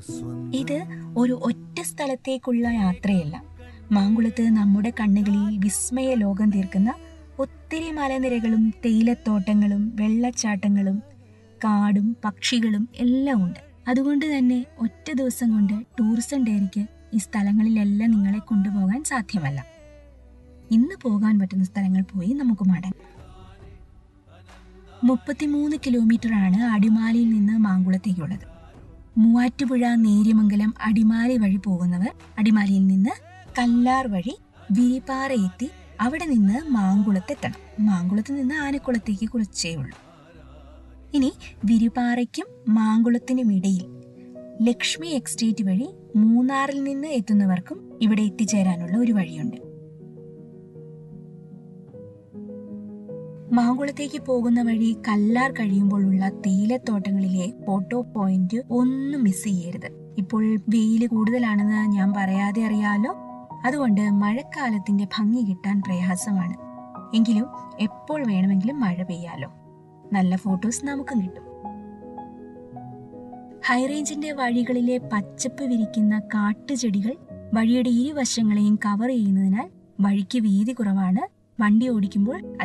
ഇത് ഒരു ഒറ്റ സ്ഥലത്തേക്കുള്ള യാത്രയല്ല മാങ്കുളത്ത് നമ്മുടെ കണ്ണുകളിൽ വിസ്മയ ലോകം തീർക്കുന്ന ഒത്തിരി മലനിരകളും തേയിലത്തോട്ടങ്ങളും വെള്ളച്ചാട്ടങ്ങളും കാടും പക്ഷികളും എല്ലാം ഉണ്ട് അതുകൊണ്ട് തന്നെ ഒറ്റ ദിവസം കൊണ്ട് ടൂറിസം ഡയറിക്ക് ഈ സ്ഥലങ്ങളിലെല്ലാം നിങ്ങളെ കൊണ്ടുപോകാൻ സാധ്യമല്ല ഇന്ന് പോകാൻ പറ്റുന്ന സ്ഥലങ്ങൾ പോയി നമുക്ക് മടങ്ങാം മുപ്പത്തിമൂന്ന് കിലോമീറ്റർ ആണ് അടിമാലിയിൽ നിന്ന് മാങ്കുളത്തേക്കുള്ളത് മൂവാറ്റുപുഴ നേര്യമംഗലം അടിമാലി വഴി പോകുന്നവർ അടിമാലിയിൽ നിന്ന് കല്ലാർ വഴി വിരിപ്പാറ എത്തി അവിടെ നിന്ന് മാങ്കുളത്തെത്തണം മാങ്കുളത്ത് നിന്ന് ആനക്കുളത്തേക്ക് കുറച്ചേ ഉള്ളൂ ഇനി വിരിപ്പാറയ്ക്കും മാങ്കുളത്തിനും ഇടയിൽ ലക്ഷ്മി എക്സ്റ്റേറ്റ് വഴി മൂന്നാറിൽ നിന്ന് എത്തുന്നവർക്കും ഇവിടെ എത്തിച്ചേരാനുള്ള ഒരു വഴിയുണ്ട് മാങ്കുളത്തേക്ക് പോകുന്ന വഴി കല്ലാർ കഴിയുമ്പോഴുള്ള തേയിലത്തോട്ടങ്ങളിലെ ഫോട്ടോ പോയിന്റ് ഒന്നും മിസ് ചെയ്യരുത് ഇപ്പോൾ വെയില് കൂടുതലാണെന്ന് ഞാൻ പറയാതെ അറിയാലോ അതുകൊണ്ട് മഴക്കാലത്തിന്റെ ഭംഗി കിട്ടാൻ പ്രയാസമാണ് എങ്കിലും എപ്പോൾ വേണമെങ്കിലും മഴ പെയ്യാലോ നല്ല ഫോട്ടോസ് നമുക്കും കിട്ടും ഹൈറേഞ്ചിന്റെ വഴികളിലെ പച്ചപ്പ് വിരിക്കുന്ന കാട്ടുചെടികൾ വഴിയുടെ ഇരുവശങ്ങളെയും കവർ ചെയ്യുന്നതിനാൽ വഴിക്ക് വീതി കുറവാണ് വണ്ടി ഓടിക്കുമ്പോൾ